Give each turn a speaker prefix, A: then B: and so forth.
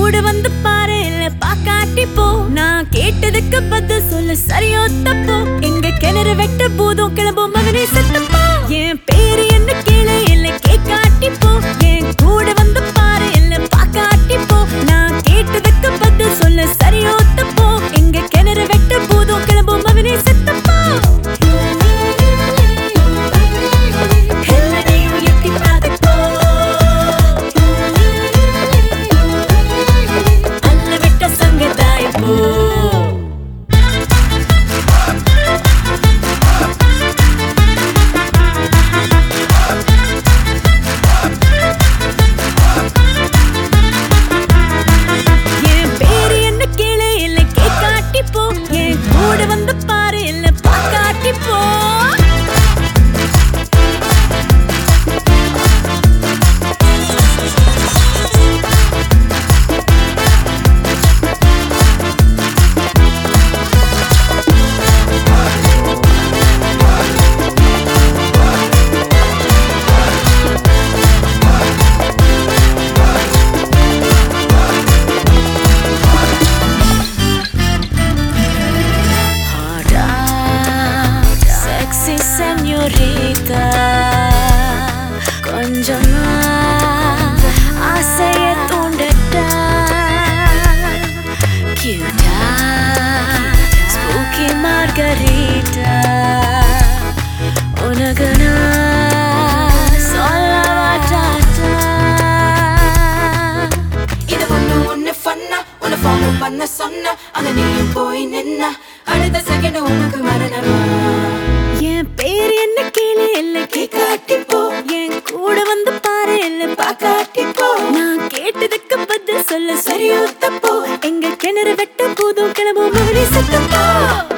A: கூட வந்து பாரு இல்ல பாக்காட்டி போ நான் கேட்டதுக்கு பதில் சொல்லு சரியோ தப்போ எங்க கிணறு வெட்ட போதும் கிளம்பும் மகனே சத்தப்போ என் பேரு என்ன கேளு இல்ல கேக்காட்டி போ என் கூட வந்து பாரு இல்ல பாக்காட்டி போ நான் கேட்டதுக்கு பதில் சொல்லு சரியோ தப்போ எங்க கிணறு வெட்ட போதும் கிளம்பும் மகனே சத்தப்போ எல்லாரையும் எட்டி பார்த்துப்போ. அல்ல விட்ட சங்கதாய் போ என் பேரு என்ன கேளு இல்ல கேக்காட்டி போ என் கூட வந்து பாரு இல்ல பாக்காட்டி போ Sexy señorita கொஞ்சமா ஆசைய தூண்டட்டா கியூட்டா ஸ்பூக்கி மார்கரீட்டா உனக்கு நான் சொல்லவா டாட்டா
B: இது ஒண்ணு ஒண்ணு ஃபன்னா உன்னை ஃபாலோ பண்ண சொன்ன ஆனா நீயும் போய் நின்ன அடுத்த செகண்ட் உனக்கு மரணமா
A: என் பேர் என்ன கேளு இல்ல கேக்காட்டி போ என் கூட வந்து பாரு இல்ல பாக்காட்டி போ நான் கேட்டதுக்கு பதில் சொல்ல சரியோ தப்போ எங்க கிணறு வெட்ட போதும் கிளம்பும் மகனே சத்தப்போ